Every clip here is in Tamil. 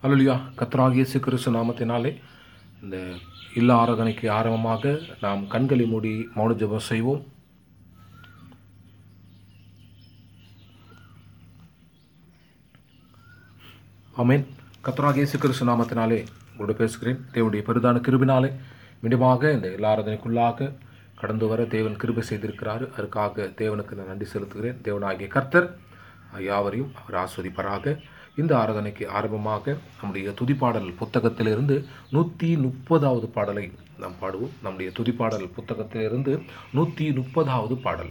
அல்லா கத்ராகிய இயேசு கிறிஸ்து நாமத்தினாலே இந்த இல்ல ஆராதனைக்கு ஆரம்பமாக நாம் கண்களை மூடி மௌன ஜெபம் செய்வோம் ஆமென் கத்ராகிய இயேசு கிறிஸ்து நாமத்தினாலே உங்களோடு பேசுகிறேன் தேவனுடைய பெரிதான கிருபினாலே மீண்டுமாக இந்த எல்லா ஆராதனைக்குள்ளாக கடந்து வர தேவன் கிருபை செய்திருக்கிறார் அதுக்காக தேவனுக்கு நான் நன்றி செலுத்துகிறேன் தேவனாகிய கர்த்தர் யாவரையும் அவர் ஆஸ்வதிப்பாராக இந்த ஆராதனைக்கு ஆரம்பமாக நம்முடைய துதிப்பாடல் புத்தகத்திலிருந்து நூற்றி முப்பதாவது பாடலை நாம் பாடுவோம் நம்முடைய துதிப்பாடல் புத்தகத்திலிருந்து நூற்றி முப்பதாவது பாடல்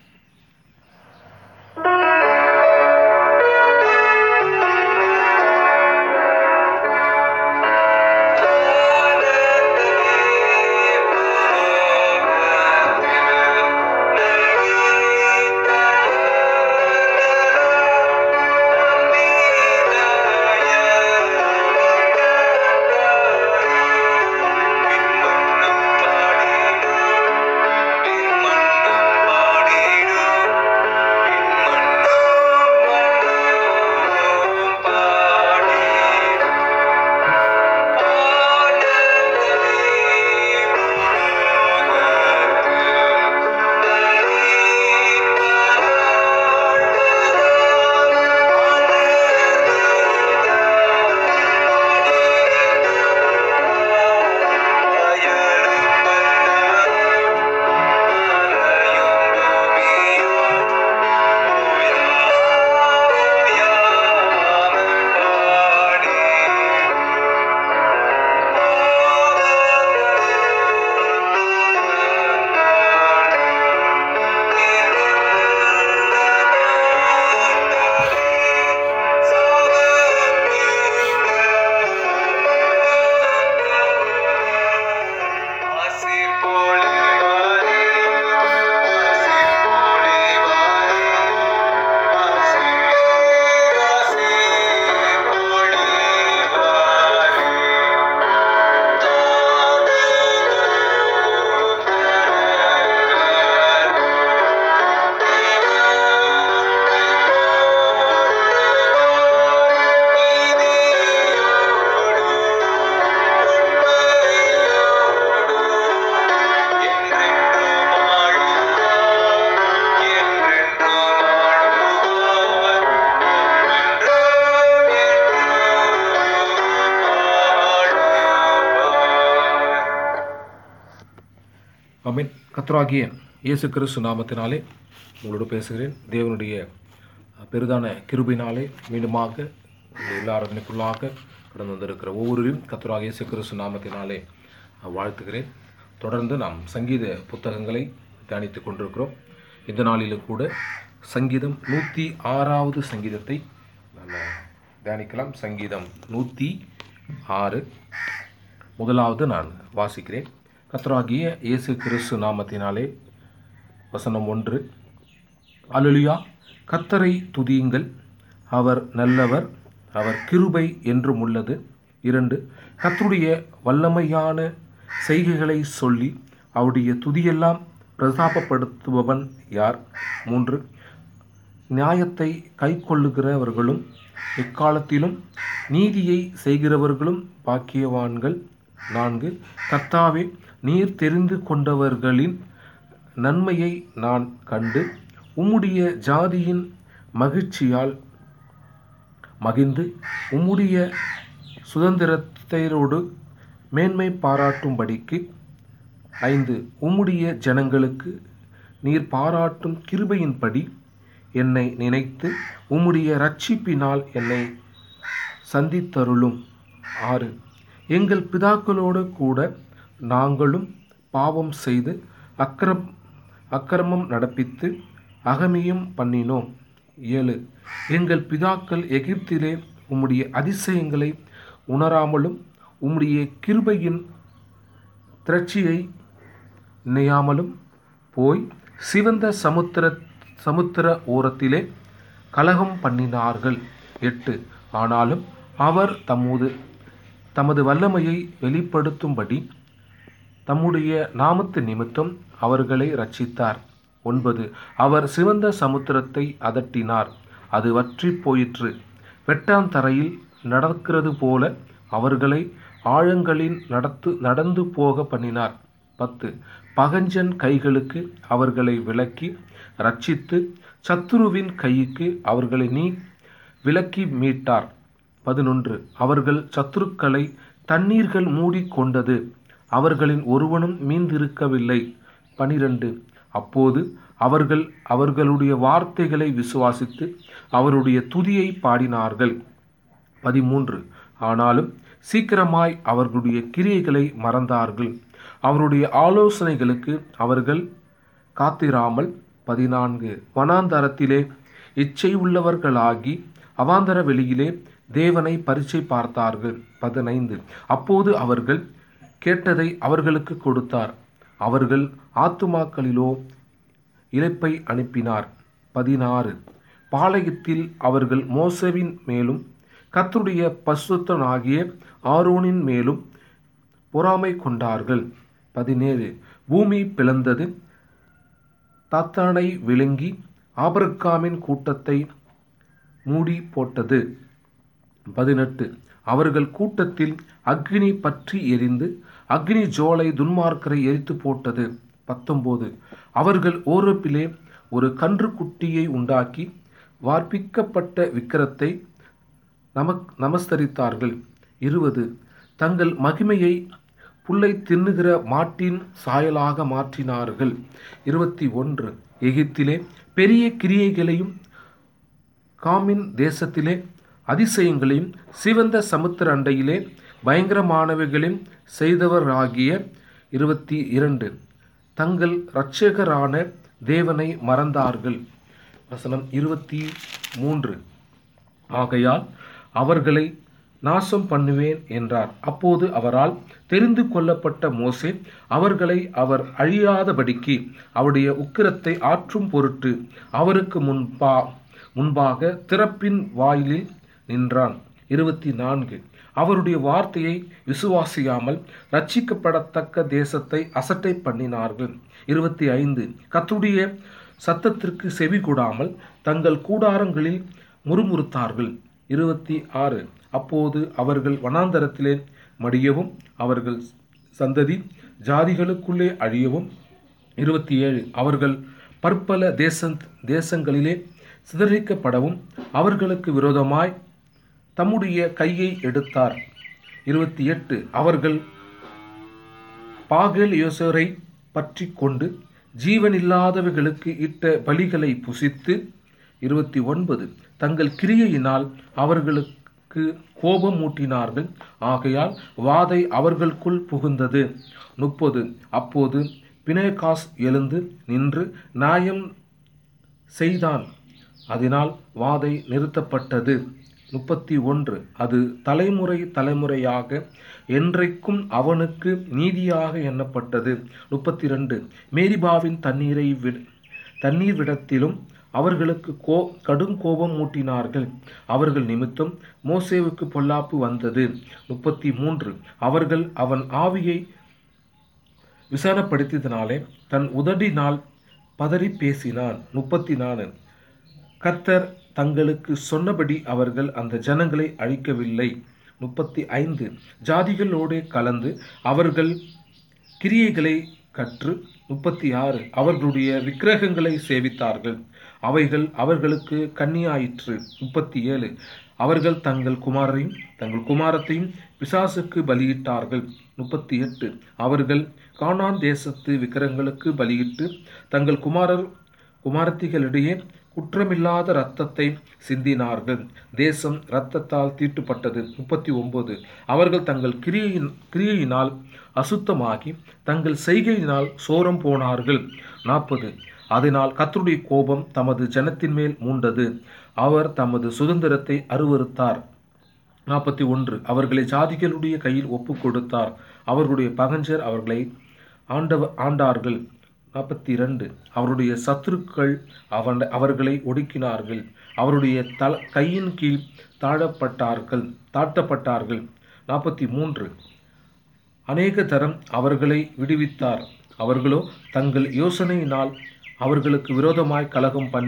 அமீன் கத்ராகிய இயேசு கிறிஸ்து நாமத்தினாலே உங்களோடு பேசுகிறேன் தேவனுடைய பெரிதான கிருபினாலே மீண்டுமாக இந்த எல்லா அரண்மைக்குள்ளாக கடந்து வந்திருக்கிற ஒவ்வொருவரையும் கத்ராக இயேசு கிறிஸ்து நாமத்தினாலே வாழ்த்துகிறேன் தொடர்ந்து நாம் சங்கீத புத்தகங்களை தியானித்து கொண்டிருக்கிறோம் இந்த நாளிலும் கூட சங்கீதம் நூற்றி ஆறாவது சங்கீதத்தை நம்ம தியானிக்கலாம் சங்கீதம் நூற்றி ஆறு முதலாவது நான் வாசிக்கிறேன் கத்தராகிய இயேசு கிறிஸ்து நாமத்தினாலே வசனம் ஒன்று அலுலியா கத்தரை துதியுங்கள் அவர் நல்லவர் அவர் கிருபை என்றும் உள்ளது இரண்டு கத்தருடைய வல்லமையான செய்கைகளை சொல்லி அவருடைய துதியெல்லாம் பிரதாபப்படுத்துபவன் யார் மூன்று நியாயத்தை கை கொள்ளுகிறவர்களும் எக்காலத்திலும் நீதியை செய்கிறவர்களும் பாக்கியவான்கள் நான்கு கர்த்தாவே நீர் தெரிந்து கொண்டவர்களின் நன்மையை நான் கண்டு உம்முடைய ஜாதியின் மகிழ்ச்சியால் மகிழ்ந்து உம்முடைய சுதந்திரத்தரோடு மேன்மை பாராட்டும்படிக்கு ஐந்து உம்முடைய ஜனங்களுக்கு நீர் பாராட்டும் கிருபையின்படி என்னை நினைத்து உம்முடைய ரட்சிப்பினால் என்னை சந்தித்தருளும் ஆறு எங்கள் பிதாக்களோடு கூட நாங்களும் பாவம் செய்து அக்கிரம் அக்கிரமம் நடப்பித்து அகமியும் பண்ணினோம் ஏழு எங்கள் பிதாக்கள் எகிப்திலே உம்முடைய அதிசயங்களை உணராமலும் உம்முடைய கிருபையின் திரட்சியை நினையாமலும் போய் சிவந்த சமுத்திர சமுத்திர ஓரத்திலே கலகம் பண்ணினார்கள் எட்டு ஆனாலும் அவர் தமது தமது வல்லமையை வெளிப்படுத்தும்படி தம்முடைய நாமத்து நிமித்தம் அவர்களை ரட்சித்தார் ஒன்பது அவர் சிவந்த சமுத்திரத்தை அதட்டினார் அது வற்றி போயிற்று வெட்டாந்தரையில் நடக்கிறது போல அவர்களை ஆழங்களில் நடத்து நடந்து போக பண்ணினார் பத்து பகஞ்சன் கைகளுக்கு அவர்களை விலக்கி ரட்சித்து சத்துருவின் கைக்கு அவர்களை நீ விலக்கி மீட்டார் பதினொன்று அவர்கள் சத்துருக்களை தண்ணீர்கள் மூடிக்கொண்டது அவர்களின் ஒருவனும் மீந்திருக்கவில்லை பனிரெண்டு அப்போது அவர்கள் அவர்களுடைய வார்த்தைகளை விசுவாசித்து அவருடைய துதியை பாடினார்கள் பதிமூன்று ஆனாலும் சீக்கிரமாய் அவர்களுடைய கிரியைகளை மறந்தார்கள் அவருடைய ஆலோசனைகளுக்கு அவர்கள் காத்திராமல் பதினான்கு வனாந்தரத்திலே இச்சை உள்ளவர்களாகி அவாந்தர வெளியிலே தேவனை பரீட்சை பார்த்தார்கள் பதினைந்து அப்போது அவர்கள் கேட்டதை அவர்களுக்கு கொடுத்தார் அவர்கள் ஆத்துமாக்களிலோ இழப்பை அனுப்பினார் பதினாறு பாளையத்தில் அவர்கள் மோசவின் மேலும் கர்த்தருடைய பசுத்தனாகிய ஆரோனின் மேலும் பொறாமை கொண்டார்கள் பதினேழு பூமி பிளந்தது தாத்தானை விழுங்கி ஆபரக்காமின் கூட்டத்தை மூடி போட்டது பதினெட்டு அவர்கள் கூட்டத்தில் அக்னி பற்றி எரிந்து அக்னி ஜோலை துன்மார்க்கரை எரித்து போட்டது பத்தொம்போது அவர்கள் ஓரப்பிலே ஒரு கன்றுக்குட்டியை உண்டாக்கி வார்ப்பிக்கப்பட்ட விக்கிரத்தை நமக் நமஸ்தரித்தார்கள் இருபது தங்கள் மகிமையை புல்லை தின்னுகிற மாட்டின் சாயலாக மாற்றினார்கள் இருபத்தி ஒன்று எகிப்திலே பெரிய கிரியைகளையும் காமின் தேசத்திலே அதிசயங்களையும் சிவந்த சமுத்திர அண்டையிலே பயங்கரமானவைகளையும் செய்தவராகிய இருபத்தி இரண்டு தங்கள் இரட்சகரான தேவனை மறந்தார்கள் வசனம் இருபத்தி மூன்று ஆகையால் அவர்களை நாசம் பண்ணுவேன் என்றார் அப்போது அவரால் தெரிந்து கொள்ளப்பட்ட மோசே அவர்களை அவர் அழியாதபடிக்கு அவருடைய உக்கிரத்தை ஆற்றும் பொருட்டு அவருக்கு முன்பா முன்பாக திறப்பின் வாயிலில் நின்றான் இருபத்தி நான்கு அவருடைய வார்த்தையை விசுவாசியாமல் ரட்சிக்கப்படத்தக்க தேசத்தை அசட்டை பண்ணினார்கள் இருபத்தி ஐந்து கத்துடைய சத்தத்திற்கு செவி கூடாமல் தங்கள் கூடாரங்களில் முறுமுறுத்தார்கள் இருபத்தி ஆறு அப்போது அவர்கள் வனாந்தரத்திலே மடியவும் அவர்கள் சந்ததி ஜாதிகளுக்குள்ளே அழியவும் இருபத்தி ஏழு அவர்கள் பற்பல தேச தேசங்களிலே சிதறிக்கப்படவும் அவர்களுக்கு விரோதமாய் தம்முடைய கையை எடுத்தார் இருபத்தி எட்டு அவர்கள் பாகல் யோசரை பற்றி கொண்டு ஜீவனில்லாதவைகளுக்கு இட்ட பலிகளை புசித்து இருபத்தி ஒன்பது தங்கள் கிரியையினால் அவர்களுக்கு கோபம் மூட்டினார்கள் ஆகையால் வாதை அவர்களுக்குள் புகுந்தது முப்பது அப்போது பினேகாஸ் எழுந்து நின்று நியாயம் செய்தான் அதனால் வாதை நிறுத்தப்பட்டது முப்பத்தி ஒன்று அது தலைமுறை தலைமுறையாக என்றைக்கும் அவனுக்கு நீதியாக எண்ணப்பட்டது முப்பத்தி ரெண்டு மேரிபாவின் தண்ணீரை வி தண்ணீர் விடத்திலும் அவர்களுக்கு கோ கடும் கோபம் மூட்டினார்கள் அவர்கள் நிமித்தம் மோசேவுக்கு பொல்லாப்பு வந்தது முப்பத்தி மூன்று அவர்கள் அவன் ஆவியை விசாரப்படுத்தியதினாலே தன் உதடினால் பதறி பேசினான் முப்பத்தி நாலு கர்த்தர் தங்களுக்கு சொன்னபடி அவர்கள் அந்த ஜனங்களை அழிக்கவில்லை முப்பத்தி ஐந்து ஜாதிகளோடு கலந்து அவர்கள் கிரியைகளை கற்று முப்பத்தி ஆறு அவர்களுடைய விக்கிரகங்களை சேவித்தார்கள் அவைகள் அவர்களுக்கு கன்னியாயிற்று முப்பத்தி ஏழு அவர்கள் தங்கள் குமாரையும் தங்கள் குமாரத்தையும் பிசாசுக்கு பலியிட்டார்கள் முப்பத்தி எட்டு அவர்கள் கானான் தேசத்து விக்கிரகங்களுக்கு பலியிட்டு தங்கள் குமாரர் குமாரத்திகளிடையே குற்றமில்லாத இரத்தத்தை சிந்தினார்கள் தேசம் இரத்தத்தால் தீட்டுப்பட்டது முப்பத்தி ஒன்பது அவர்கள் தங்கள் கிரியையின் கிரியையினால் அசுத்தமாகி தங்கள் செய்கையினால் சோரம் போனார்கள் நாற்பது அதனால் கர்த்தருடைய கோபம் தமது ஜனத்தின் மேல் மூண்டது அவர் தமது சுதந்திரத்தை அருவருத்தார் நாற்பத்தி ஒன்று அவர்களை ஜாதிகளுடைய கையில் ஒப்பு கொடுத்தார் அவர்களுடைய பகஞ்சர் அவர்களை ஆண்டவ ஆண்டார்கள் நாற்பத்தி இரண்டு அவருடைய சத்துருக்கள் அவன் அவர்களை ஒடுக்கினார்கள் அவருடைய தல கையின் கீழ் தாழப்பட்டார்கள் தாட்டப்பட்டார்கள் நாற்பத்தி மூன்று அநேக தரம் அவர்களை விடுவித்தார் அவர்களோ தங்கள் யோசனையினால் அவர்களுக்கு விரோதமாய் கலகம் பண்ணி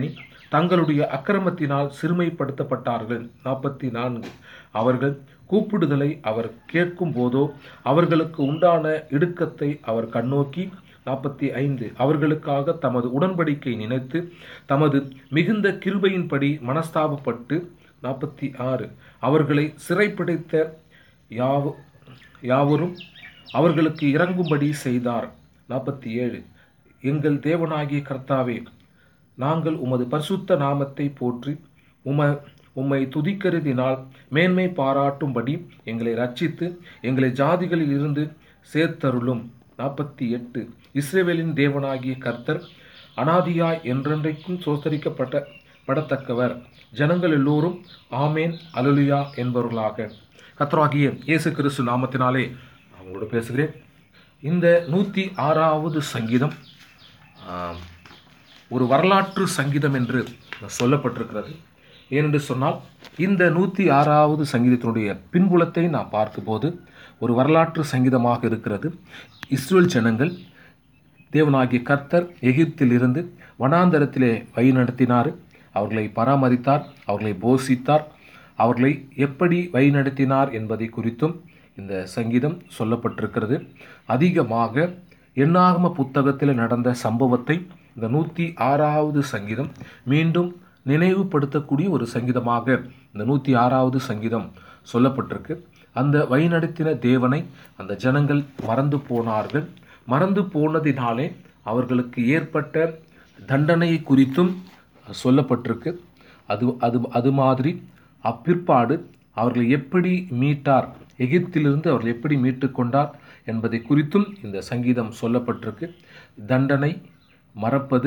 தங்களுடைய அக்கிரமத்தினால் சிறுமைப்படுத்தப்பட்டார்கள் நாற்பத்தி நான்கு அவர்கள் கூப்பிடுதலை அவர் கேட்கும் போதோ அவர்களுக்கு உண்டான இடுக்கத்தை அவர் கண்ணோக்கி நாற்பத்தி ஐந்து அவர்களுக்காக தமது உடன்படிக்கை நினைத்து தமது மிகுந்த கிருபையின்படி மனஸ்தாபப்பட்டு நாற்பத்தி ஆறு அவர்களை சிறைப்பிடித்த யாவ யாவரும் அவர்களுக்கு இறங்கும்படி செய்தார் நாற்பத்தி ஏழு எங்கள் தேவனாகிய கர்த்தாவே நாங்கள் உமது பரிசுத்த நாமத்தை போற்றி உம உம்மை துதிக்கருதினால் மேன்மை பாராட்டும்படி எங்களை ரட்சித்து எங்களை ஜாதிகளில் இருந்து சேர்த்தருளும் நாற்பத்தி எட்டு இஸ்ரேவேலின் தேவனாகிய கர்த்தர் அனாதியாய் என்றென்றைக்கும் சோத்தரிக்கப்பட்ட படத்தக்கவர் ஜனங்கள் எல்லோரும் ஆமேன் அலலுயா என்பவர்களாக கர்த்தராகிய இயேசு கிறிஸ்து நாமத்தினாலே நான் உங்களோட பேசுகிறேன் இந்த நூற்றி ஆறாவது சங்கீதம் ஆம், ஒரு வரலாற்று சங்கீதம் என்று சொல்லப்பட்டிருக்கிறது ஏனென்று சொன்னால் இந்த நூற்றி ஆறாவது சங்கீதத்தினுடைய பின்புலத்தை நாம் பார்க்கும்போது ஒரு வரலாற்று சங்கீதமாக இருக்கிறது இஸ்ரேல் ஜனங்கள் தேவனாகிய கர்த்தர் எகிப்திலிருந்து வனாந்தரத்திலே வழி நடத்தினார் அவர்களை பராமரித்தார் அவர்களை போஷித்தார் அவர்களை எப்படி வழிநடத்தினார் என்பதை குறித்தும் இந்த சங்கீதம் சொல்லப்பட்டிருக்கிறது அதிகமாக எண்ணாகம புத்தகத்தில் நடந்த சம்பவத்தை இந்த நூற்றி ஆறாவது சங்கீதம் மீண்டும் நினைவுபடுத்தக்கூடிய ஒரு சங்கீதமாக இந்த நூற்றி ஆறாவது சங்கீதம் சொல்லப்பட்டிருக்கு அந்த வழிநடத்தின தேவனை அந்த ஜனங்கள் மறந்து போனார்கள் மறந்து போனதினாலே அவர்களுக்கு ஏற்பட்ட தண்டனை குறித்தும் சொல்லப்பட்டிருக்கு அது அது அது மாதிரி அப்பிற்பாடு அவர்களை எப்படி மீட்டார் எகிப்திலிருந்து அவர்கள் எப்படி மீட்டு கொண்டார் என்பதை குறித்தும் இந்த சங்கீதம் சொல்லப்பட்டிருக்கு தண்டனை மறப்பது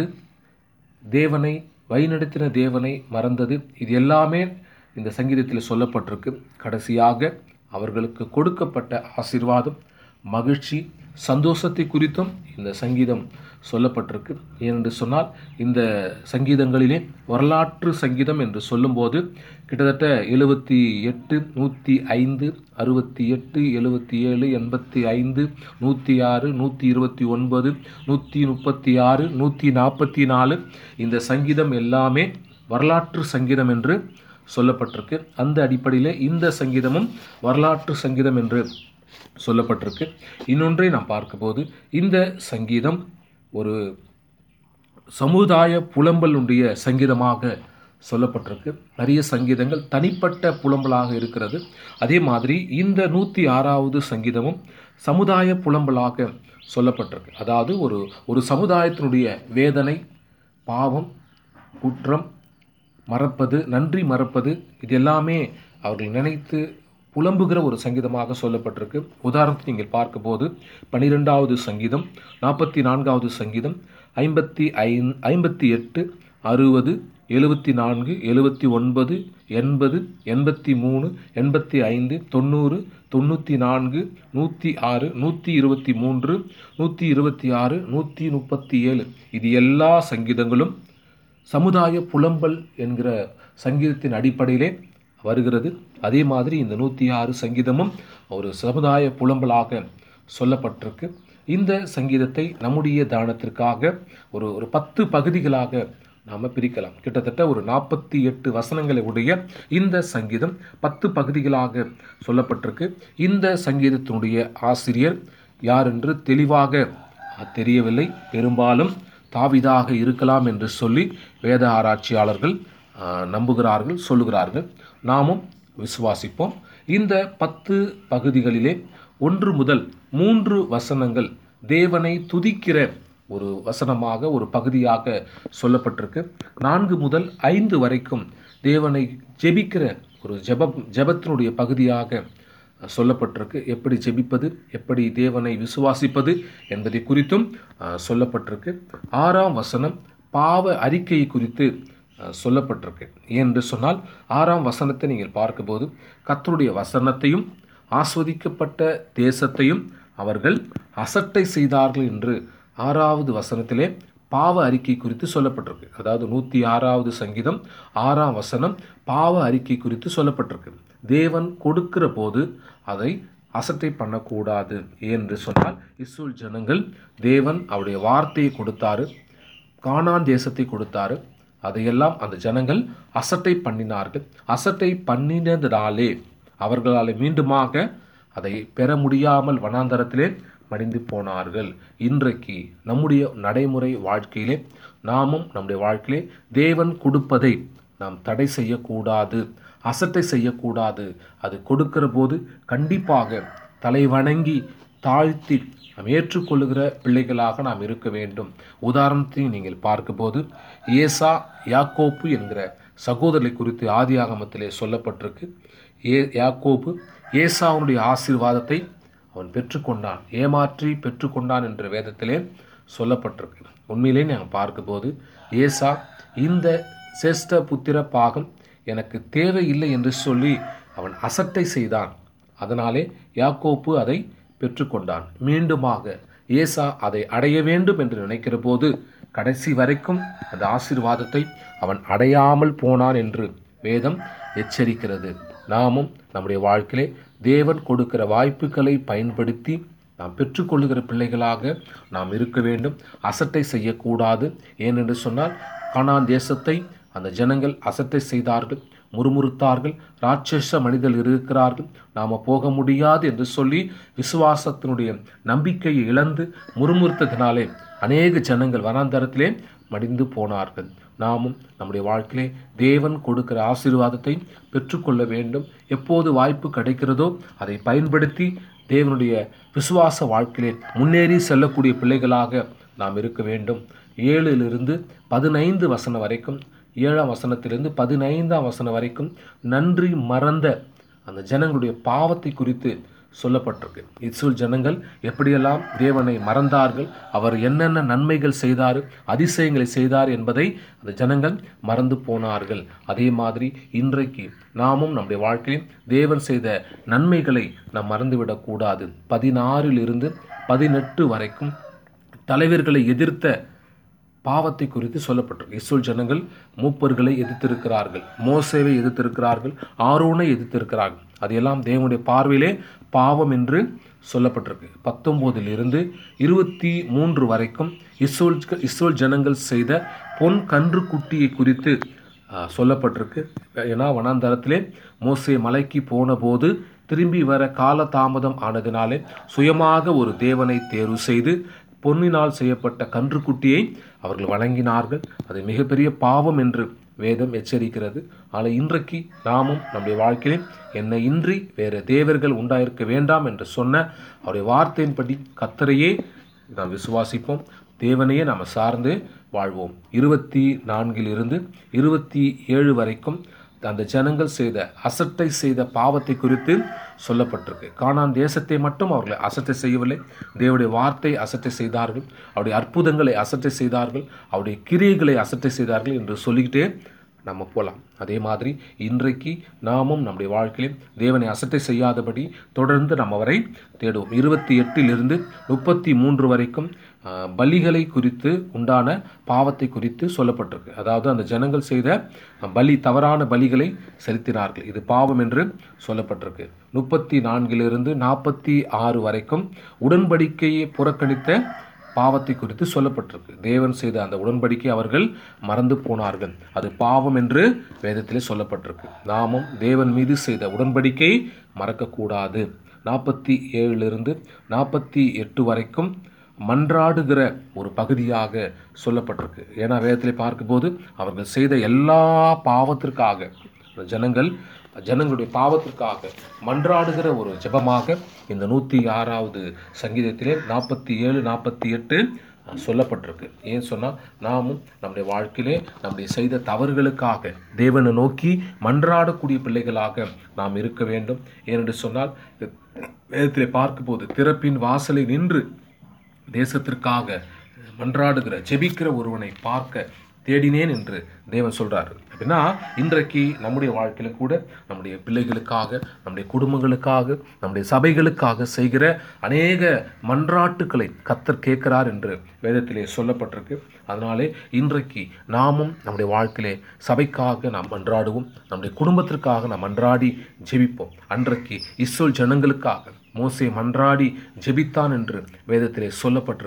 தேவனை வழிநடத்தின தேவனை மறந்தது இது எல்லாமே இந்த சங்கீதத்தில் சொல்லப்பட்டிருக்கு கடைசியாக அவர்களுக்கு கொடுக்கப்பட்ட ஆசீர்வாதம் மகிழ்ச்சி சந்தோஷத்தை குறித்தும் இந்த சங்கீதம் சொல்லப்பட்டிருக்கு ஏனென்று சொன்னால் இந்த சங்கீதங்களிலே வரலாற்று சங்கீதம் என்று சொல்லும்போது கிட்டத்தட்ட எழுபத்தி எட்டு நூற்றி ஐந்து அறுபத்தி எட்டு எழுபத்தி ஏழு எண்பத்தி ஐந்து நூற்றி ஆறு நூற்றி இருபத்தி ஒன்பது நூற்றி முப்பத்தி ஆறு நூற்றி நாற்பத்தி நாலு இந்த சங்கீதம் எல்லாமே வரலாற்று சங்கீதம் என்று சொல்லப்பட்டிருக்கு அந்த அடிப்படையில் இந்த சங்கீதமும் வரலாற்று சங்கீதம் என்று சொல்லப்பட்டிருக்கு இன்னொன்றை நாம் பார்க்கும்போது இந்த சங்கீதம் ஒரு சமுதாய புலம்பலுடைய சங்கீதமாக சொல்லப்பட்டிருக்கு நிறைய சங்கீதங்கள் தனிப்பட்ட புலம்பலாக இருக்கிறது அதே மாதிரி இந்த நூற்றி ஆறாவது சங்கீதமும் சமுதாய புலம்பலாக சொல்லப்பட்டிருக்கு அதாவது ஒரு ஒரு சமுதாயத்தினுடைய வேதனை பாவம் குற்றம் மறப்பது நன்றி மறப்பது இது எல்லாமே அவர்கள் நினைத்து புலம்புகிற ஒரு சங்கீதமாக சொல்லப்பட்டிருக்கு உதாரணத்தை நீங்கள் பார்க்கும்போது பன்னிரெண்டாவது சங்கீதம் நாற்பத்தி நான்காவது சங்கீதம் ஐம்பத்தி ஐந் ஐம்பத்தி எட்டு அறுபது எழுபத்தி நான்கு எழுபத்தி ஒன்பது எண்பது எண்பத்தி மூணு எண்பத்தி ஐந்து தொண்ணூறு தொண்ணூற்றி நான்கு நூற்றி ஆறு நூற்றி இருபத்தி மூன்று நூற்றி இருபத்தி ஆறு நூற்றி முப்பத்தி ஏழு இது எல்லா சங்கீதங்களும் சமுதாய புலம்பல் என்கிற சங்கீதத்தின் அடிப்படையிலே வருகிறது அதே மாதிரி இந்த நூற்றி ஆறு சங்கீதமும் ஒரு சமுதாய புலம்பலாக சொல்லப்பட்டிருக்கு இந்த சங்கீதத்தை நம்முடைய தானத்திற்காக ஒரு ஒரு பத்து பகுதிகளாக நாம் பிரிக்கலாம் கிட்டத்தட்ட ஒரு நாற்பத்தி எட்டு வசனங்களை உடைய இந்த சங்கீதம் பத்து பகுதிகளாக சொல்லப்பட்டிருக்கு இந்த சங்கீதத்தினுடைய ஆசிரியர் யார் என்று தெளிவாக தெரியவில்லை பெரும்பாலும் தாவிதாக இருக்கலாம் என்று சொல்லி வேத ஆராய்ச்சியாளர்கள் ஆஹ், நம்புகிறார்கள் சொல்லுகிறார்கள் நாமும் விசுவாசிப்போம் இந்த பத்து பகுதிகளிலே ஒன்று முதல் மூன்று வசனங்கள் தேவனை துதிக்கிற ஒரு வசனமாக ஒரு பகுதியாக சொல்லப்பட்டிருக்கு நான்கு முதல் ஐந்து வரைக்கும் தேவனை ஜெபிக்கிற ஒரு ஜெபம் ஜெபத்தினுடைய பகுதியாக சொல்லப்பட்டிருக்கு எப்படி ஜெபிப்பது எப்படி தேவனை விசுவாசிப்பது என்பதை குறித்தும் அஹ், சொல்லப்பட்டிருக்கு ஆறாம் வசனம் பாவ அறிக்கை குறித்து அஹ், சொல்லப்பட்டிருக்கு ஏனென்று சொன்னால் ஆறாம் வசனத்தை நீங்கள் பார்க்கும்போது கர்த்தருடைய வசனத்தையும் ஆஸ்வதிக்கப்பட்ட தேசத்தையும் அவர்கள் அசட்டை செய்தார்கள் என்று ஆறாவது வசனத்திலே பாவ அறிக்கை குறித்து சொல்லப்பட்டிருக்கு அதாவது நூற்றி ஆறாவது சங்கீதம் ஆறாம் வசனம் பாவ அறிக்கை குறித்து சொல்லப்பட்டிருக்கு தேவன் கொடுக்கிற போது அதை அசட்டை பண்ணக்கூடாது என்று சொன்னால் இஸ்ரேல் ஜனங்கள் தேவன் அவருடைய வார்த்தையை கொடுத்தாரு கானான் தேசத்தை கொடுத்தாரு அதையெல்லாம் அந்த ஜனங்கள் அசட்டை பண்ணினார்கள் அசட்டை பண்ணினதினாலே அவர்களால் மீண்டுமாக அதை பெற முடியாமல் வனாந்தரத்திலே மடிந்து போனார்கள் இன்றைக்கு நம்முடைய நடைமுறை வாழ்க்கையிலே நாமும் நம்முடைய வாழ்க்கையிலே தேவன் கொடுப்பதை நாம் தடை செய்யக்கூடாது அசட்டை செய்யக்கூடாது அது கொடுக்கிற போது கண்டிப்பாக தலை வணங்கி தாழ்த்தி நாம் ஏற்றுக்கொள்ளுகிற பிள்ளைகளாக நாம் இருக்க வேண்டும் உதாரணத்தையும் நீங்கள் பார்க்கும்போது ஏசா யாக்கோப்பு என்கிற சகோதரரை குறித்து ஆதியாகமத்திலே சொல்லப்பட்டிருக்கு ஏ யாக்கோப்பு ஏசாவுடைய ஆசீர்வாதத்தை அவன் பெற்றுக்கொண்டான் ஏமாற்றி பெற்றுக்கொண்டான் என்ற வேதத்திலே சொல்லப்பட்டிருக்கு உண்மையிலே நாங்கள் பார்க்கும்போது ஏசா இந்த சேஷ்ட புத்திர பாகம் எனக்கு தேவையில்லை என்று சொல்லி அவன் அசட்டை செய்தான் அதனாலே யாக்கோப்பு அதை பெற்றுக்கொண்டான் மீண்டுமாக ஏசா அதை அடைய வேண்டும் என்று நினைக்கிற போது கடைசி வரைக்கும் அந்த ஆசீர்வாதத்தை அவன் அடையாமல் போனான் என்று வேதம் எச்சரிக்கிறது நாமும் நம்முடைய வாழ்க்கையிலே தேவன் கொடுக்கிற வாய்ப்புகளை பயன்படுத்தி நாம் பெற்றுக்கொள்ளுகிற பிள்ளைகளாக நாம் இருக்க வேண்டும் அசட்டை செய்யக்கூடாது ஏனென்று சொன்னால் கானான் தேசத்தை அந்த ஜனங்கள் அசட்டை செய்தார்கள் முறுமுறுத்தார்கள் ராட்சச மனிதர்கள் இருக்கிறார்கள் நாம் போக முடியாது என்று சொல்லி விசுவாசத்தினுடைய நம்பிக்கையை இழந்து முறுமுறுத்ததினாலே அநேக ஜனங்கள் வனாந்தரத்திலே மடிந்து போனார்கள் நாமும் நம்முடைய வாழ்க்கையிலே தேவன் கொடுக்கிற ஆசீர்வாதத்தை பெற்றுக்கொள்ள வேண்டும் எப்போது வாய்ப்பு கிடைக்கிறதோ அதை பயன்படுத்தி தேவனுடைய விசுவாச வாழ்க்கையிலே முன்னேறி செல்லக்கூடிய பிள்ளைகளாக நாம் இருக்க வேண்டும் ஏழிலிருந்து பதினைந்து வசனம் வரைக்கும் ஏழாம் வசனத்திலிருந்து பதினைந்தாம் வசனம் வரைக்கும் நன்றி மறந்த அந்த ஜனங்களுடைய பாவத்தை குறித்து சொல்லப்பட்டிருக்கு இஸ்ரேல் ஜனங்கள் எப்படியெல்லாம் தேவனை மறந்தார்கள் அவர் என்னென்ன நன்மைகள் செய்தார் அதிசயங்களை செய்தார் என்பதை அந்த ஜனங்கள் மறந்து போனார்கள் அதே மாதிரி இன்றைக்கு நாமும் நம்முடைய வாழ்க்கையில் தேவன் செய்த நன்மைகளை நாம் மறந்துவிடக்கூடாது பதினாறில் இருந்து பதினெட்டு வரைக்கும் தலைவர்களை எதிர்த்த பாவத்தை குறித்து சொல்லப்பட்டிருக்கு இஸ்ரேல் ஜனங்கள் மூப்பர்களை எதிர்த்திருக்கிறார்கள் மோசேவை எதிர்த்திருக்கிறார்கள் ஆரோனை எதிர்த்திருக்கிறார்கள் அதையெல்லாம் தேவனுடைய பார்வையிலே பாவம் என்று சொல்லப்பட்டிருக்கு பத்தொம்போதில் இருந்து இருபத்தி மூன்று வரைக்கும் இஸ்ரோல் இஸ்ரோல் ஜனங்கள் செய்த பொன் கன்று குட்டியை குறித்து ஆ, சொல்லப்பட்டிருக்கு ஏன்னா வனாந்தரத்திலே மோசே மலைக்கு போன போது திரும்பி வர கால தாமதம் ஆனதினாலே சுயமாக ஒரு தேவனை தேர்வு செய்து பொன்னினால் செய்யப்பட்ட கன்றுக்குட்டியை அவர்கள் வணங்கினார்கள் அது மிகப்பெரிய பாவம் என்று வேதம் எச்சரிக்கிறது ஆனால் இன்றைக்கு நாமும் நம்முடைய வாழ்க்கையிலே என்னை இன்றி வேறு தேவர்கள் உண்டாயிருக்க வேண்டாம் என்று சொன்ன அவருடைய வார்த்தையின்படி கத்தரையே நாம் விசுவாசிப்போம் தேவனையே நாம் சார்ந்து வாழ்வோம் இருபத்தி நான்கில் இருந்து இருபத்தி ஏழு வரைக்கும் அந்த ஜனங்கள் செய்த அசட்டை செய்த பாவத்தை குறித்து சொல்லப்பட்டிருக்கு கானான் தேசத்தை மட்டும் அவர்களை அசட்டை செய்யவில்லை தேவனுடைய வார்த்தை அசட்டை செய்தார்கள் அவருடைய அற்புதங்களை அசட்டை செய்தார்கள் அவருடைய கிரியைகளை அசட்டை செய்தார்கள் என்று சொல்லிக்கிட்டே நம்ம போகலாம் அதே மாதிரி இன்றைக்கு நாமும் நம்முடைய வாழ்க்கையில் தேவனை அசட்டை செய்யாதபடி தொடர்ந்து நம்ம அவரை தேடுவோம் இருபத்தி எட்டிலிருந்து முப்பத்தி மூன்று வரைக்கும் ஆ, பலிகளை குறித்து உண்டான பாவத்தை குறித்து சொல்லப்பட்டிருக்கு அதாவது அந்த ஜனங்கள் செய்த பலி தவறான பலிகளை செலுத்தினார்கள் இது பாவம் என்று சொல்லப்பட்டிருக்கு முப்பத்தி நான்கிலிருந்து நாற்பத்தி ஆறு வரைக்கும் உடன்படிக்கையை புறக்கணித்த பாவத்தை குறித்து சொல்லப்பட்டிருக்கு தேவன் செய்த அந்த உடன்படிக்கை அவர்கள் மறந்து போனார்கள் அது பாவம் என்று வேதத்திலே சொல்லப்பட்டிருக்கு நாமும் தேவன் மீது செய்த உடன்படிக்கை மறக்கக்கூடாது நாற்பத்தி ஏழிலிருந்து நாற்பத்தி எட்டு வரைக்கும் மன்றாடுகிற ஒரு பகுதியாக சொல்லப்பட்டிருக்கு ஏன்னா வேதத்திலே பார்க்கும்போது அவர்கள் செய்த எல்லா பாவத்திற்காக அந்த ஜனங்கள் ஜனங்களுடைய பாவத்திற்காக மன்றாடுகிற ஒரு ஜெபமாக இந்த நூற்றி ஆறாவது சங்கீதத்திலே நாற்பத்தி ஏழு நாற்பத்தி எட்டு சொல்லப்பட்டிருக்கு ஏன் சொன்னால் நாமும் நம்முடைய வாழ்க்கையிலே நம்முடைய செய்த தவறுகளுக்காக தேவனை நோக்கி மன்றாடக்கூடிய பிள்ளைகளாக நாம் இருக்க வேண்டும் ஏனென்று சொன்னால் வேதத்திலே பார்க்கும்போது திறப்பின் வாசலை நின்று தேசத்திற்காக மன்றாடுகிற ஜெபிக்கிற ஒருவனை பார்க்க தேடினேன் என்று தேவன் சொல்றாரு அப்படின்னா இன்றைக்கு நம்முடைய வாழ்க்கையில கூட நம்முடைய பிள்ளைகளுக்காக நம்முடைய குடும்பங்களுக்காக நம்முடைய சபைகளுக்காக செய்கிற அநேக மன்றாட்டுக்களை கத்தர் கேட்கிறார் என்று வேதத்திலே சொல்லப்பட்டிருக்கு அதனாலே இன்றைக்கு நாமும் நம்முடைய வாழ்க்கையிலே சபைக்காக நாம் மன்றாடுவோம் நம்முடைய குடும்பத்திற்காக நாம் மன்றாடி ஜெபிப்போம் அன்றைக்கு இஸ்ரோல் ஜனங்களுக்காக மோசே மன்றாடி ஜெபித்தான் என்று வேதத்திலே சொல்லப்பட்டிருக்கு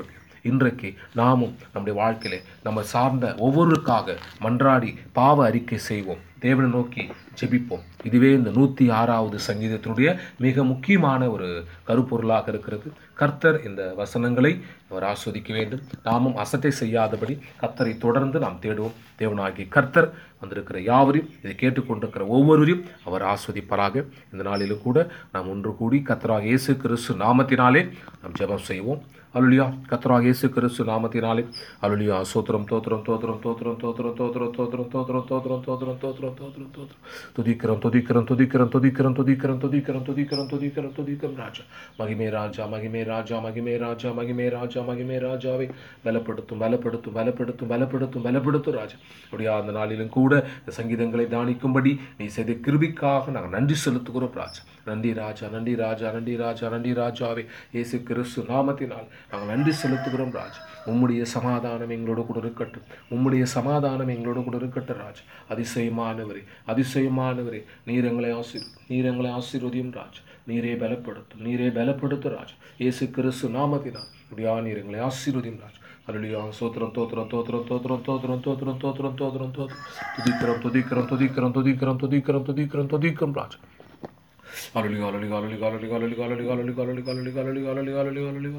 இன்றைக்கு நாமும் நம்முடைய வாழ்க்கையிலே நம்ம சார்ந்த ஒவ்வொருக்காக மன்றாடி பாவ அறிக்கை செய்வோம் தேவனை நோக்கி ஜெபிப்போம் இதுவே இந்த நூற்றி ஆறாவது சங்கீதத்தினுடைய மிக முக்கியமான ஒரு கருப்பொருளாக இருக்கிறது கர்த்தர் இந்த வசனங்களை அவர் ஆஸ்வதிக்க வேண்டும் நாமும் அசட்டை செய்யாதபடி கர்த்தரை தொடர்ந்து நாம் தேடுவோம் தேவனாகிய கர்த்தர் வந்திருக்கிற யாவரையும் இதை கேட்டுக்கொண்டிருக்கிற ஒவ்வொருவரையும் அவர் ஆஸ்வதிப்பாராக இந்த நாளிலும் கூட நாம் ஒன்று கூடி கர்த்தராக இயேசு கிறிஸ்து நாமத்தினாலே நாம் ஜெபம் செய்வோம் அலுலியா கத்ராக இயேசு கிறிஸ்து நாமத்தினாலே அலுலியா சோத்திரம் தோத்திரம் தோத்திரம் தோத்திரம் தோத்திரம் தோத்திரம் தோத்திரம் தோத்திரம் தோத்திரம் தோத்திரம் தோத்திரம் தோத்திரம் தோத்திரம் துதிக்கிறோம் துதிக்கிறோம் துதிக்கிறோம் துதிக்கிறோம் துதிக்கிறோம் துதிக்கிறோம் துதிக்கிறோம் துதிக்கிறோம் துதிக்கிறோம் ராஜா மகிமே ராஜா மகிமே ராஜா மகிமே ராஜா மகிமே ராஜா மகிமே ராஜாவை பலப்படுத்தும் பலப்படுத்தும் பலப்படுத்தும் பலப்படுத்தும் பலப்படுத்தும் ராஜா அப்படியா அந்த நாளிலும் கூட இந்த சங்கீதங்களை தானிக்கும்படி நீ செய்த கிருபிக்காக நாங்கள் நன்றி செலுத்துகிறோம் ராஜா நன்றி ராஜா நன்றி ராஜா நன்றி ராஜா நன்றி ராஜாவே இயேசு கிறிஸ்து நாமத்தினால் நாங்கள் நன்றி செலுத்துகிறோம் ராஜா உம்முடைய சமாதானம் எங்களோட கூட இருக்கட்டும் உம்முடைய சமாதானம் எங்களோட கூட இருக்கட்டும் ராஜா அதிசயமானவரே அதிசயமானவரே நீர் எங்களை ஆசீர் நீர் எங்களை ஆசீர்வதியும் ராஜா நீரே பலப்படுத்தும் நீரே பலப்படுத்தும் ராஜா இயேசு கிறிஸ்து நாமத்தினால் இப்படியா நீர் எங்களை ஆசீர்வதியும் ராஜா அலுலியா சோத்திரம் தோத்திரம் தோத்திரம் தோத்திரம் தோத்திரம் தோத்திரம் தோத்திரம் தோத்திரம் தோத்திரம் துதிக்கிறோம் துதிக்கிறோம் துதிக்கிறோம் துதிக்கிறோம் துதிக்கிறோம் துதிக்கிறோம் துதிக்கிறோம் ராஜா அலுலி அலுலி அலுலி அலுலி அலுலி அலுலி அலுலி அலுலி அலுலி அலுலி அலுலி அலுலி அலுலி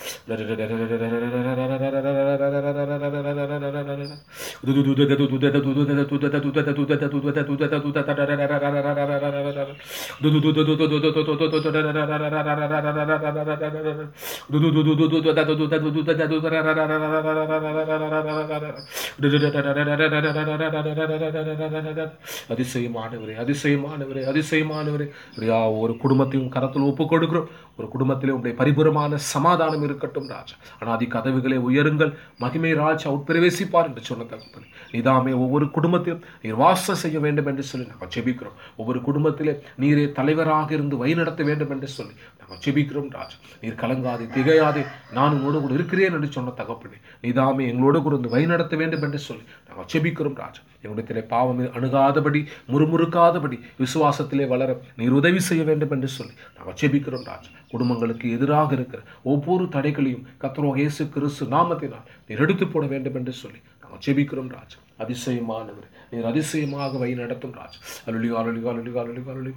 அதிசயமானவரே அதிசயமானவரே அதிசயமானவரே பிரியா ஒரு குடும்பத்தையும் கரத்தில் ஒப்பு கொடுக்கிறோம் ஒரு குடும்பத்திலே உடைய பரிபூரமான சமாதானம் இருக்கட்டும் ராஜா அனாதி கதவுகளை உயருங்கள் மகிமை ராஜா உட்பிரவேசிப்பார் என்று சொன்ன தகப்பன் நீதாமே ஒவ்வொரு குடும்பத்திலும் நீர் வாசம் செய்ய வேண்டும் என்று சொல்லி நாங்கள் செபிக்கிறோம் ஒவ்வொரு குடும்பத்திலே நீரே தலைவராக இருந்து வழிநடத்த வேண்டும் என்று சொல்லி நாங்கள் செபிக்கிறோம் ராஜா நீர் கலங்காதே திகையாதே நான் உங்களோடு கூட இருக்கிறேன் என்று சொன்ன தகப்பனே நீதாமே எங்களோடு கூட இருந்து வழிநடத்த வேண்டும் என்று சொல்லி நாங்கள் செபிக்கிறோம் ராஜா என்னுடைய பாவம் அணுகாதபடி முறுமுறுக்காதபடி விசுவாசத்திலே வளர நீர் உதவி செய்ய வேண்டும் என்று சொல்லி நாங்கள் செபிக்கிறோம் ராஜா குடும்பங்களுக்கு எதிராக இருக்கிற ஒவ்வொரு தடைகளையும் கத்தரோ இயேசு கிறிஸ்து நாமத்தினால் நீர் எடுத்து போட வேண்டும் என்று சொல்லி நாங்கள் செபிக்கிறோம் ராஜா அதிசயமானவர் நீர் அதிசயமாக வழி நடத்தும் ராஜ் அருளி அருளி அருளி அருளி அருளி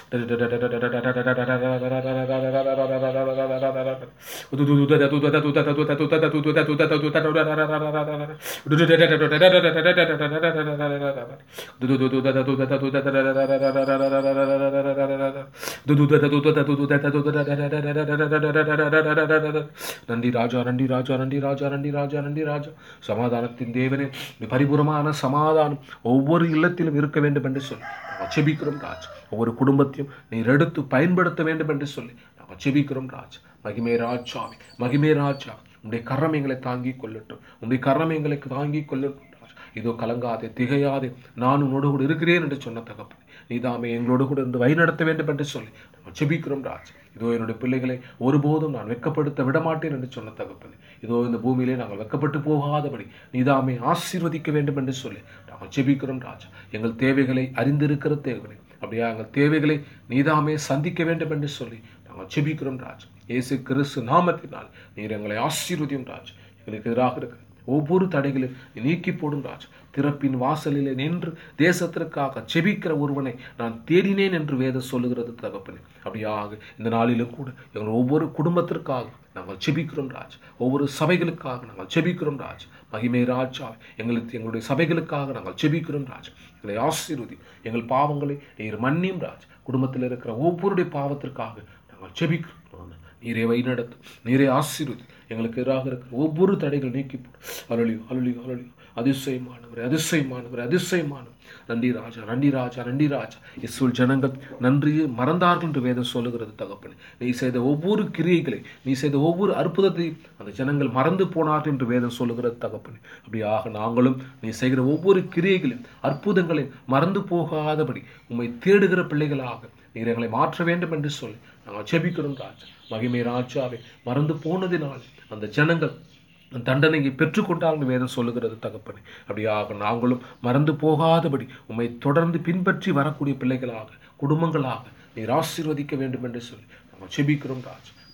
நன்றி ராஜா நன்றி ராஜா நன்றி ராஜா நன்றி ராஜா நன்றி ராஜா சமாதானத்தின் தேவனே பரிபூரமான சமாதானம் ஒவ்வொரு இல்லத்திலும் இருக்க வேண்டும் என்று சொல்லி நாங்கள் செபிக்கிறோம் ராஜ் ஒவ்வொரு குடும்பத்தையும் நீர் எடுத்து பயன்படுத்த வேண்டும் என்று சொல்லி நாங்கள் செபிக்கிறோம் ராஜ் மகிமே ராஜாவி மகிமே ராஜா உடைய கரம் எங்களை தாங்கி கொள்ளட்டும் உடைய கரம் எங்களை தாங்கி கொள்ளட்டும் ராஜ் இதோ கலங்காதே திகையாதே நான் உன்னோடு கூட இருக்கிறேன் என்று சொன்ன தகப்பன் நீதாமே எங்களோடு கூட இருந்து வழிநடத்த வேண்டும் என்று சொல்லி நாங்கள் செபிக்கிறோம் ராஜ் இதோ என்னுடைய பிள்ளைகளை ஒருபோதும் நான் வெட்கப்படுத்த விடமாட்டேன் என்று சொன்ன தகப்பன் இதோ இந்த பூமியிலே நாங்கள் வெட்கப்பட்டு போகாதபடி நீதாமே ஆசீர்வதிக்க வேண்டும் என்று சொல்லி நாங்கள் செபிக்கிறோம் ராஜா எங்கள் தேவைகளை அறிந்திருக்கிற தேவனை அப்படியா எங்கள் தேவைகளை நீதாமே சந்திக்க வேண்டும் என்று சொல்லி நாங்கள் செபிக்கிறோம் ராஜா இயேசு கிறிஸ்து நாமத்தினால் நீர் எங்களை ஆசீர்வதியும் ராஜா எங்களுக்கு எதிராக இருக்கிற ஒவ்வொரு தடைகளையும் நீக்கி போடும் ராஜா திறப்பின் வாசலிலே நின்று தேசத்திற்காக செபிக்கிற ஒருவனை நான் தேடினேன் என்று வேதம் சொல்லுகிறது தகப்பனே அப்படியாக இந்த நாளிலும் கூட எங்கள் ஒவ்வொரு குடும்பத்திற்காக நாங்கள் செபிக்கிறோம் ராஜ் ஒவ்வொரு சபைகளுக்காக நாங்கள் செபிக்கிறோம் ராஜ் மகிமை ராஜா எங்களுக்கு எங்களுடைய சபைகளுக்காக நாங்கள் செபிக்கிறோம் ராஜ் எங்களை ஆசீர்வதி எங்கள் பாவங்களை நீர் மன்னியும் ராஜ் குடும்பத்தில் இருக்கிற ஒவ்வொருடைய பாவத்திற்காக நாங்கள் செபிக்கிறோம் நீரே வழிநடத்தும் நீரே ஆசீர்வதி எங்களுக்கு எதிராக இருக்கிற ஒவ்வொரு தடைகள் நீக்கி போடும் அருளியோ அருளியோ அருளியோ அதிசயமானவர் அதிசயமானவர் அதிசயமானவர் நன்றி ராஜா நன்றி ராஜா நன்றி ராஜா இஸ்வல் ஜனங்கள் நன்றியை மறந்தார்கள் என்று வேதம் சொல்லுகிறது தகப்பனே நீ செய்த ஒவ்வொரு கிரியைகளை நீ செய்த ஒவ்வொரு அற்புதத்தையும் அந்த ஜனங்கள் மறந்து போனார்கள் என்று வேதம் சொல்லுகிறது தகப்பனே அப்படியாக நாங்களும் நீ செய்கிற ஒவ்வொரு கிரியைகளையும் அற்புதங்களையும் மறந்து போகாதபடி உம்மை தேடுகிற பிள்ளைகளாக நீர் எங்களை மாற்ற வேண்டும் என்று சொல்லி நாங்கள் செபிக்கிறோம் ராஜா மகிமை ராஜாவை மறந்து போனதினால் அந்த ஜனங்கள் தண்டனையை பெற்றுக்கொண்டால் வேதம் சொல்லுகிறது தகப்பனே அப்படியாக நாங்களும் மறந்து போகாதபடி உம்மை தொடர்ந்து பின்பற்றி வரக்கூடிய பிள்ளைகளாக குடும்பங்களாக நீர் ஆசீர்வதிக்க வேண்டும் என்று சொல்லி நாங்கள் செபிக்கிறோம் ராஜ்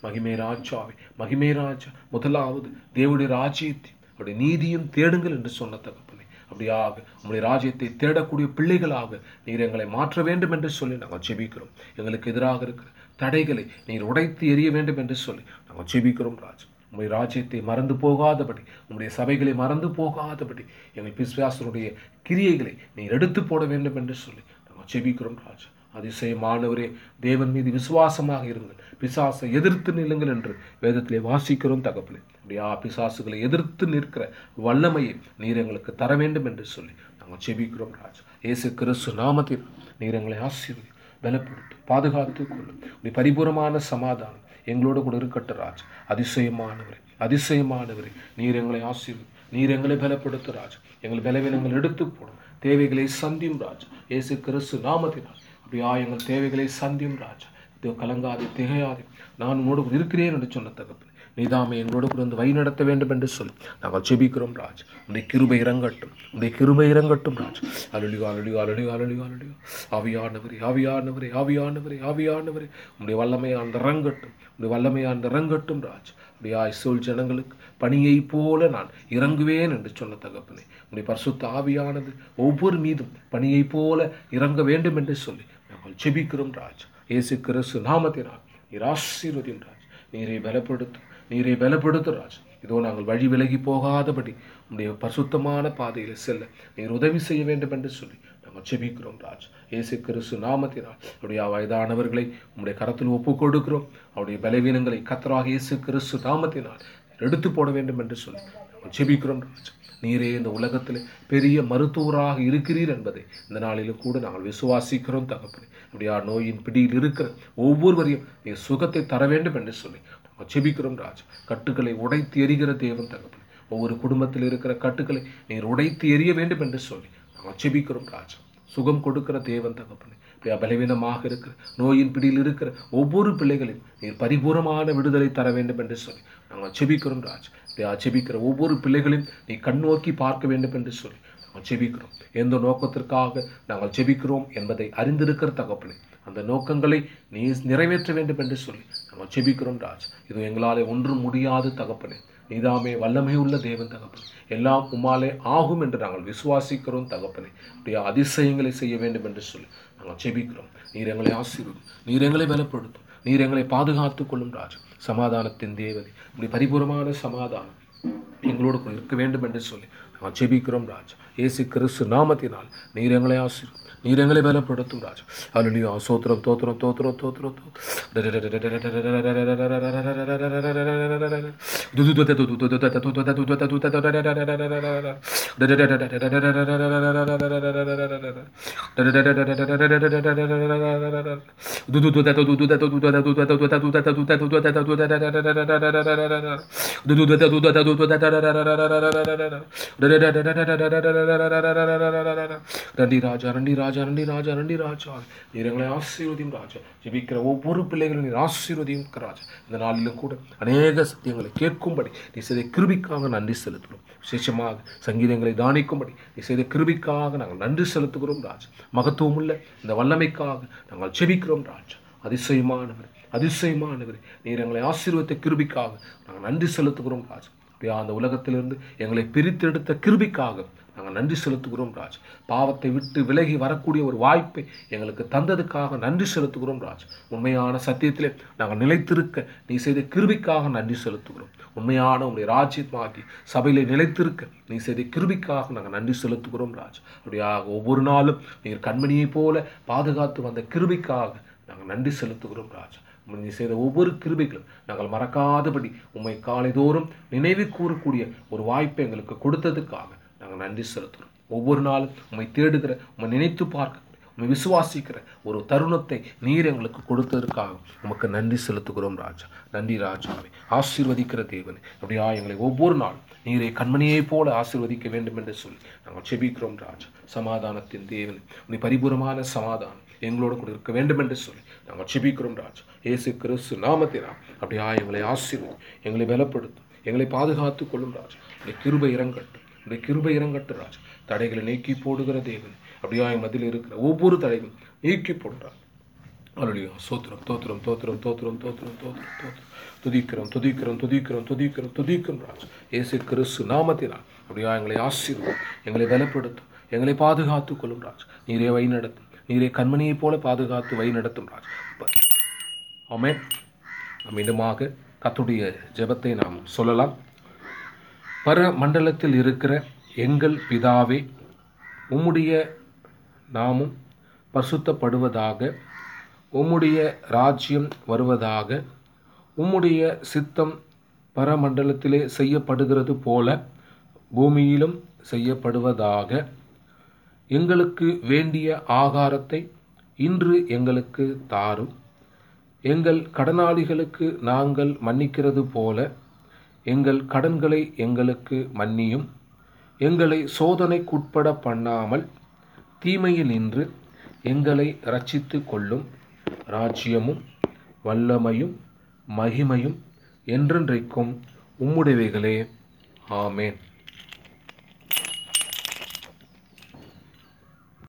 மகிமே ராஜாவே மகிமே ராஜா முதலாவது தேவனுடைய ராஜ்யத்தை அவருடைய நீதியும் தேடுங்கள் என்று சொன்ன தகப்பனே அப்படியாக உங்களுடைய ராஜ்யத்தை தேடக்கூடிய பிள்ளைகளாக நீர் எங்களை மாற்ற வேண்டும் என்று சொல்லி நாங்கள் ஜெபிக்கிறோம் எங்களுக்கு எதிராக இருக்கிற தடைகளை நீர் உடைத்து எறிய வேண்டும் என்று சொல்லி நாங்கள் ஜெபிக்கிறோம் ராஜா உங்களுடைய ராஜ்யத்தை மறந்து போகாதபடி உங்களுடைய சபைகளை மறந்து போகாதபடி எங்கள் பிஸ்வாசனுடைய கிரியைகளை நீர் எடுத்து போட வேண்டும் என்று சொல்லி நாங்கள் ஜெபிக்கிறோம் ராஜா அதிசயமானவரே தேவன் மீது விசுவாசமாக இருங்கள் பிசாசை எதிர்த்து நில்லுங்கள் என்று வேதத்திலே வாசிக்கிறோம் தகப்பனே அப்படியா பிசாசுகளை எதிர்த்து நிற்கிற வல்லமையை நீர் எங்களுக்கு தர வேண்டும் என்று சொல்லி நாங்கள் ஜெபிக்கிறோம் ராஜா இயேசு கிறிஸ்து நாமத்தில் நீர் எங்களை ஆசீர்வதி பலப்படுத்து பாதுகாத்து கொள்ளும் நீ பரிபூரமான சமாதானம் எங்களோடு கூட இருக்கட்டும் ராஜ் அதிசயமானவரே அதிசயமானவரே நீர் எங்களை ஆசீர்வதி நீர் எங்களை பலப்படுத்து ராஜ் எங்கள் பலவீனங்கள் எடுத்து போடும் தேவைகளை சந்தியும் ராஜா இயேசு கிறிஸ்து நாமத்தினால் அப்படியா எங்கள் தேவைகளை சந்தியும் ராஜா இதோ கலங்காதே திகையாதே நான் உன்னோடு கூட இருக்கிறேன் என்று சொன்ன தகப்பனே நீதாமே எங்களோடு கூட வந்து வழி நடத்த வேண்டும் என்று சொல்லி நாங்கள் ஜெபிக்கிறோம் ராஜ் உடைய கிருபை இறங்கட்டும் உடைய கிருபை இறங்கட்டும் ராஜ் அலுலியோ அலுலியோ அலுலியோ அலுலியோ அலுலியோ ஆவியானவரே ஆவியானவரே ஆவியானவரே ஆவியானவரே உடைய வல்லமையான் இறங்கட்டும் உடைய வல்லமையான் இறங்கட்டும் ராஜ் உடைய சொல் ஜனங்களுக்கு பணியை போல நான் இறங்குவேன் என்று சொன்ன தகப்பனே உடைய பரிசுத்த ஆவியானது ஒவ்வொரு மீதும் பணியை போல இறங்க வேண்டும் என்று சொல்லி நாங்கள் ஜெபிக்கிறோம் ராஜ் இயேசு கிறிஸ்து நாமத்தினால் நீர் ஆசீர்வதியும் ராஜ் நீரை பலப்படுத்தும் நீரை பலப்படுத்தும் ராஜ் இதோ நாங்கள் வழி விலகி போகாதபடி உடைய பரிசுத்தமான பாதையில் செல்ல நீர் உதவி செய்ய வேண்டும் என்று சொல்லி நாங்கள் ஜெபிக்கிறோம் ராஜ் இயேசு கிறிஸ்து நாமத்தினால் அவருடைய வயதானவர்களை உம்முடைய கரத்தில் ஒப்புக் கொடுக்கிறோம் அவருடைய பலவீனங்களை கத்தராக இயேசு கிறிஸ்து நாமத்தினால் எடுத்து போட வேண்டும் என்று சொல்லி நாங்கள் ஜெபிக்கிறோம் ராஜ் நீரே இந்த உலகத்தில் பெரிய மருத்துவராக இருக்கிறீர் என்பதை இந்த நாளிலும் கூட நாங்கள் விசுவாசிக்கிறோம் தகப்பனே அப்படியா நோயின் பிடியில் இருக்கிற ஒவ்வொருவரையும் நீர் சுகத்தை தர வேண்டும் என்று சொல்லி நாங்கள் ஜெபிக்கிறோம் ராஜ் கட்டுக்களை உடைத்து எரிகிற தேவன் தகப்பனே ஒவ்வொரு குடும்பத்தில் இருக்கிற கட்டுக்களை நீர் உடைத்து எரிய வேண்டும் என்று சொல்லி நாங்கள் ஜெபிக்கிறோம் ராஜா சுகம் கொடுக்கிற தேவன் தகப்பனே அப்படியா பலவீனமாக இருக்கிற நோயின் பிடியில் இருக்கிற ஒவ்வொரு பிள்ளைகளையும் நீர் பரிபூரமான விடுதலை தர வேண்டும் என்று சொல்லி நாங்கள் ஜெபிக்கிறோம் ராஜ் அப்படியா ஜெபிக்கிற ஒவ்வொரு பிள்ளைகளையும் நீ கண்ணோக்கி பார்க்க வேண்டும் என்று சொல்லி நாங்கள் ஜெபிக்கிறோம் எந்த நோக்கத்திற்காக நாங்கள் ஜெபிக்கிறோம் என்பதை அறிந்திருக்கிற தகப்பனே அந்த நோக்கங்களை நீ நிறைவேற்ற வேண்டும் என்று சொல்லி நாங்கள் ஜெபிக்கிறோம் ராஜ் இது எங்களாலே ஒன்றும் முடியாது தகப்பனே நீதாமே வல்லமை உள்ள தேவன் தகப்பனே எல்லாம் உம்மாலே ஆகும் என்று நாங்கள் விசுவாசிக்கிறோம் தகப்பனே அப்படியே அதிசயங்களை செய்ய வேண்டும் என்று சொல்லி நாங்கள் ஜெபிக்கிறோம் நீர் எங்களை ஆசீர்வதும் நீர் எங்களை பலப்படுத்தும் நீர் எங்களை பாதுகாத்துக் கொள்ளும் ராஜா சமாதானத்தின் தேவதை இப்படி பரிபூரமான சமாதானம் எங்களோடு கூட இருக்க வேண்டும் என்று சொல்லி நாங்கள் ஜெபிக்கிறோம் ராஜா இயேசு கிறிஸ்து நாமத்தினால் நீர் எங்களை ஆசீர்வதும் நீர் எங்களை பலப்படுத்தும் ராஜா அலுலியோ சோத்திரம் தோத்திரம் தோத்திரம் தோத்திரம் ரண்டி ராஜா ரண்டி ராஜா ரண்டி ராஜா ரண்டி ராஜா நீர் எங்களை ஆசீர்வதியும் ராஜா ஜெபிக்கிற ஒவ்வொரு பிள்ளைகளும் நீர் ஆசீர்வதியும் ராஜா இந்த நாளிலும் கூட அநேக சத்தியங்களை கேட்கும்படி நீ செய்த கிருபிக்காக நன்றி செலுத்துகிறோம் விசேஷமாக சங்கீதங்களை தானிக்கும்படி நீ செய்த கிருபிக்காக நாங்கள் நன்றி செலுத்துகிறோம் ராஜா மகத்துவமுள்ள இந்த வல்லமைக்காக நாங்கள் ஜெபிக்கிறோம் ராஜா அதிசயமானவர் அதிசயமானவர் நீர் எங்களை ஆசீர்வத்த கிருபிக்காக நாங்கள் நன்றி செலுத்துகிறோம் ராஜா அப்படியா அந்த உலகத்திலிருந்து எங்களை பிரித்தெடுத்த கிருபிக்காக நாங்கள் நன்றி செலுத்துகிறோம் ராஜ் பாவத்தை விட்டு விலகி வரக்கூடிய ஒரு வாய்ப்பை எங்களுக்கு தந்ததுக்காக நன்றி செலுத்துகிறோம் ராஜ் உண்மையான சத்தியத்திலே நாங்கள் நிலைத்திருக்க நீ செய்த கிருபிக்காக நன்றி செலுத்துகிறோம் உண்மையான உங்களுடைய ராஜ்யமாகி சபையிலே நிலைத்திருக்க நீ செய்த கிருபிக்காக நாங்கள் நன்றி செலுத்துகிறோம் ராஜ் அப்படியாக ஒவ்வொரு நாளும் நீர் கண்மணியைப் போல பாதுகாத்து வந்த கிருபிக்காக நாங்கள் நன்றி செலுத்துகிறோம் ராஜ் நீ செய்த ஒவ்வொரு கிருபைகளும் நாங்கள் மறக்காதபடி உம்மை காலைதோறும் நினைவு கூறக்கூடிய ஒரு வாய்ப்பை எங்களுக்கு கொடுத்ததுக்காக நாங்கள் நன்றி செலுத்துகிறோம் ஒவ்வொரு நாளும் உம்மை தேடுகிற உம்மை நினைத்து பார்க்க உம்மை விசுவாசிக்கிற ஒரு தருணத்தை நீர் எங்களுக்கு கொடுத்ததற்காக உமக்கு நன்றி செலுத்துகிறோம் ராஜா நன்றி ராஜாவை ஆசீர்வதிக்கிற தேவனை அப்படியா எங்களை ஒவ்வொரு நாளும் நீரை கண்மணியைப் போல ஆசீர்வதிக்க வேண்டும் என்று சொல்லி நாங்கள் செபிக்கிறோம் ராஜா சமாதானத்தின் தேவனை உன்னை பரிபூரமான சமாதானம் எங்களோடு கூட இருக்க வேண்டும் என்று சொல்லி நாங்கள் செபிக்கிறோம் ராஜா இயேசு கிறிஸ்து நாமத்தினால் அப்படியா எங்களை ஆசீர்வதி எங்களை பலப்படுத்தும் எங்களை பாதுகாத்து கொள்ளும் ராஜா உடைய கிருபை இறங்கட்டும் உடைய கிருபை இறங்கட்டும் ராஜா தடைகளை நீக்கி போடுகிற தேவன் அப்படியா என் மத்தியில் இருக்கிற ஒவ்வொரு தடைகளும் நீக்கி போடுறார் அல்லேலூயா ஸ்தோத்திரம் தோத்திரம் தோத்திரம் தோத்திரம் தோத்திரம் தோத்திரம் தோத்திரம் துதிக்கிறோம் துதிக்கிறோம் துதிக்கிறோம் துதிக்கிறோம் துதிக்கிறோம் ராஜ் இயேசு கிறிஸ்து நாமத்தினால் அப்படியா எங்களை ஆசீர்வம் எங்களை பலப்படுத்தும் எங்களை பாதுகாத்துக் கொள்ளும் ராஜ் நீரே வழி நடத்தும் நீரே கண்மணியைப் போல பாதுகாத்து வழி நடத்தும் ராஜ் ஆமென் நாம் மீண்டுமாக கத்துடைய ஜெபத்தை நாம் சொல்லலாம் பர மண்டலத்தில் இருக்கிற எங்கள் பிதாவே உம்முடைய நாமும் பசுத்தப்படுவதாக உம்முடைய ராஜ்யம் வருவதாக உம்முடைய சித்தம் பரமண்டலத்திலே செய்யப்படுகிறது போல பூமியிலும் செய்யப்படுவதாக எங்களுக்கு வேண்டிய ஆகாரத்தை இன்று எங்களுக்கு தாரும் எங்கள் கடனாளிகளுக்கு நாங்கள் மன்னிக்கிறது போல எங்கள் கடன்களை எங்களுக்கு மன்னியும் எங்களை சோதனைக்குட்பட பண்ணாமல் தீமையில் நின்று எங்களை ரட்சித்து கொள்ளும் ராஜ்யமும் வல்லமையும் மகிமையும் என்றென்றைக்கும் உம்முடையவைகளே ஆமேன்